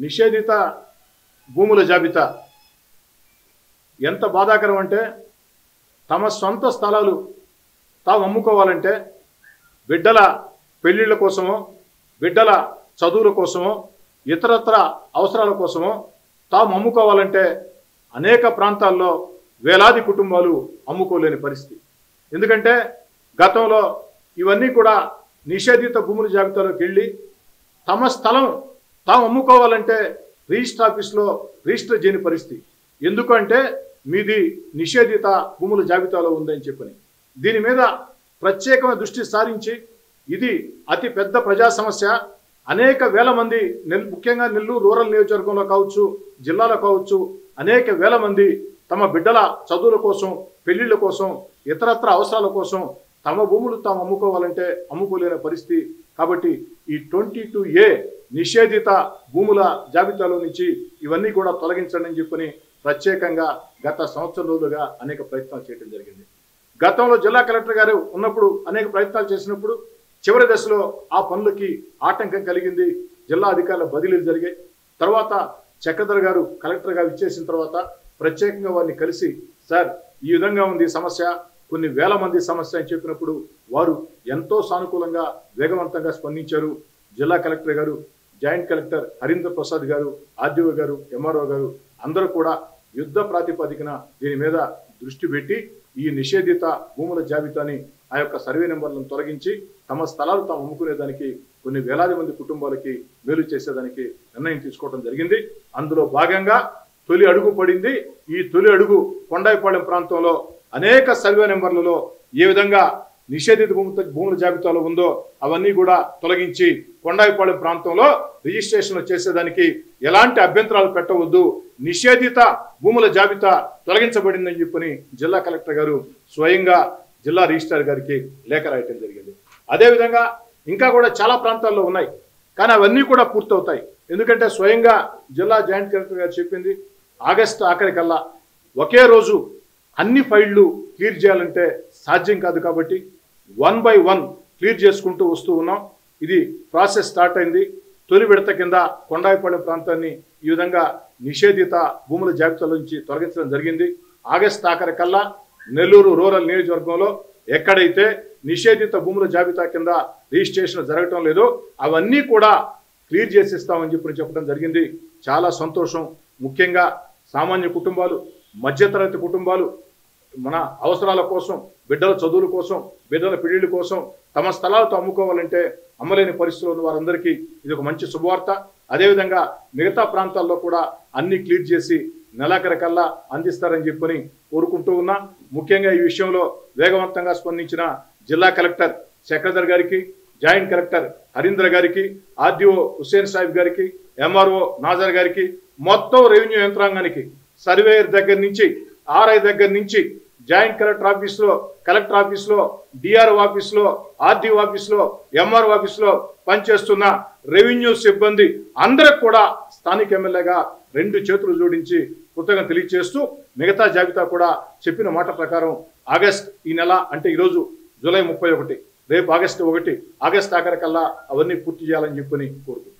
నిషేధిత భూముల జాబితా ఎంత బాధాకరం అంటే తమ సొంత స్థలాలు తాము అమ్ముకోవాలంటే బిడ్డల పెళ్ళిళ్ళ కోసమో బిడ్డల చదువుల కోసమో ఇతరత్ర అవసరాల కోసమో తాము అమ్ముకోవాలంటే అనేక ప్రాంతాల్లో వేలాది కుటుంబాలు అమ్ముకోలేని పరిస్థితి ఎందుకంటే గతంలో ఇవన్నీ కూడా నిషేధిత భూముల జాబితాలోకి వెళ్ళి తమ స్థలం తాము అమ్ముకోవాలంటే రిజిస్టర్ ఆఫీస్లో రిజిస్టర్ చేయని పరిస్థితి ఎందుకంటే మీది నిషేధిత భూముల జాబితాలో ఉందని చెప్పని దీని మీద ప్రత్యేకమైన దృష్టి సారించి ఇది అతి పెద్ద ప్రజా సమస్య అనేక వేల మంది నెల్ ముఖ్యంగా నెల్లూరు రూరల్ నియోజకవర్గంలో కావచ్చు జిల్లాలో కావచ్చు అనేక వేల మంది తమ బిడ్డల చదువుల కోసం పెళ్లిళ్ళ కోసం ఇతరత్ర అవసరాల కోసం తమ భూములు తాము అమ్ముకోవాలంటే అమ్ముకోలేని పరిస్థితి కాబట్టి ఈ ట్వంటీ టూ ఏ నిషేధిత భూముల జాబితాలో నుంచి ఇవన్నీ కూడా తొలగించండి అని చెప్పని ప్రత్యేకంగా గత సంవత్సరం రోజులుగా అనేక ప్రయత్నాలు చేయడం జరిగింది గతంలో జిల్లా కలెక్టర్ గారు ఉన్నప్పుడు అనేక ప్రయత్నాలు చేసినప్పుడు చివరి దశలో ఆ పనులకి ఆటంకం కలిగింది జిల్లా అధికారుల బదిలీలు జరిగాయి తర్వాత చక్రధర్ గారు కలెక్టర్ గారు ఇచ్చేసిన తర్వాత ప్రత్యేకంగా వారిని కలిసి సార్ ఈ విధంగా ఉంది ఈ సమస్య కొన్ని వేల మంది సమస్య అని చెప్పినప్పుడు వారు ఎంతో సానుకూలంగా వేగవంతంగా స్పందించారు జిల్లా కలెక్టర్ గారు జాయింట్ కలెక్టర్ హరీంద్ర ప్రసాద్ గారు ఆర్డీఓ గారు ఎంఆర్ఓ గారు అందరూ కూడా యుద్ధ ప్రాతిపదికన దీని మీద దృష్టి పెట్టి ఈ నిషేధిత భూముల జాబితాని ఆ యొక్క సర్వే నెంబర్లను తొలగించి తమ స్థలాలు తాము అమ్ముకునేదానికి కొన్ని వేలాది మంది కుటుంబాలకి మేలు చేసేదానికి నిర్ణయం తీసుకోవడం జరిగింది అందులో భాగంగా తొలి అడుగు పడింది ఈ తొలి అడుగు కొండాయిపాలెం ప్రాంతంలో అనేక సర్వే నెంబర్లలో ఏ విధంగా నిషేధిత భూమి భూముల జాబితాలో ఉందో అవన్నీ కూడా తొలగించి కొండాయిపాలెం ప్రాంతంలో రిజిస్ట్రేషన్ చేసేదానికి ఎలాంటి అభ్యంతరాలు పెట్టవద్దు నిషేధిత భూముల జాబితా తొలగించబడిందని చెప్పని జిల్లా కలెక్టర్ గారు స్వయంగా జిల్లా రిజిస్ట్రార్ గారికి లేఖ రాయటం జరిగింది అదేవిధంగా ఇంకా కూడా చాలా ప్రాంతాల్లో ఉన్నాయి కానీ అవన్నీ కూడా పూర్తవుతాయి ఎందుకంటే స్వయంగా జిల్లా జాయింట్ కలెక్టర్ గారు చెప్పింది ఆగస్టు ఆఖరికల్లా ఒకే రోజు అన్ని ఫైళ్లు క్లియర్ చేయాలంటే సాధ్యం కాదు కాబట్టి వన్ బై వన్ క్లియర్ చేసుకుంటూ వస్తూ ఉన్నాం ఇది ప్రాసెస్ స్టార్ట్ అయింది తొలి విడత కింద కొండాయిపాలెం ప్రాంతాన్ని ఈ విధంగా నిషేధిత భూముల జాబితాలో నుంచి తొలగించడం జరిగింది ఆగస్టు ఆఖరి కల్లా నెల్లూరు రూరల్ నియోజకవర్గంలో ఎక్కడైతే నిషేధిత భూముల జాబితా కింద రిజిస్ట్రేషన్ జరగటం లేదో అవన్నీ కూడా క్లియర్ చేసిస్తామని చెప్పి చెప్పడం జరిగింది చాలా సంతోషం ముఖ్యంగా సామాన్య కుటుంబాలు మధ్యతరగతి కుటుంబాలు మన అవసరాల కోసం బిడ్డల చదువుల కోసం బిడ్డల పెళ్లిళ్ళ కోసం తమ స్థలాలతో అమ్ముకోవాలంటే అమ్మలేని పరిస్థితుల్లో ఉన్న వారందరికీ ఇది ఒక మంచి శుభవార్త అదేవిధంగా మిగతా ప్రాంతాల్లో కూడా అన్ని క్లియర్ చేసి నెలాఖరి కల్లా అందిస్తారని చెప్పని కోరుకుంటూ ఉన్నా ముఖ్యంగా ఈ విషయంలో వేగవంతంగా స్పందించిన జిల్లా కలెక్టర్ శక్రధర్ గారికి జాయింట్ కలెక్టర్ హరీంద్ర గారికి ఆర్డీఓ హుస్సేన్ సాహిబ్ గారికి ఎంఆర్ఓ నాజర్ గారికి మొత్తం రెవెన్యూ యంత్రాంగానికి సర్వేయర్ దగ్గర నుంచి ఆర్ఐ దగ్గర నుంచి జాయింట్ కలెక్టర్ ఆఫీస్లో కలెక్టర్ ఆఫీస్లో డిఆర్ఓ ఆఫీస్లో ఆర్డీఓ ఆఫీస్లో ఎంఆర్ఓ ఆఫీస్లో పనిచేస్తున్న రెవెన్యూ సిబ్బంది అందరికి కూడా స్థానిక ఎమ్మెల్యేగా రెండు చేతులు జోడించి కృతజ్ఞత తెలియజేస్తూ మిగతా జాబితా కూడా చెప్పిన మాట ప్రకారం ఆగస్ట్ ఈ నెల అంటే ఈరోజు జూలై ముప్పై ఒకటి రేపు ఆగస్టు ఒకటి ఆగస్ట్ ఆఖరికల్లా అవన్నీ పూర్తి చేయాలని చెప్పని కోరుకుంటున్నాను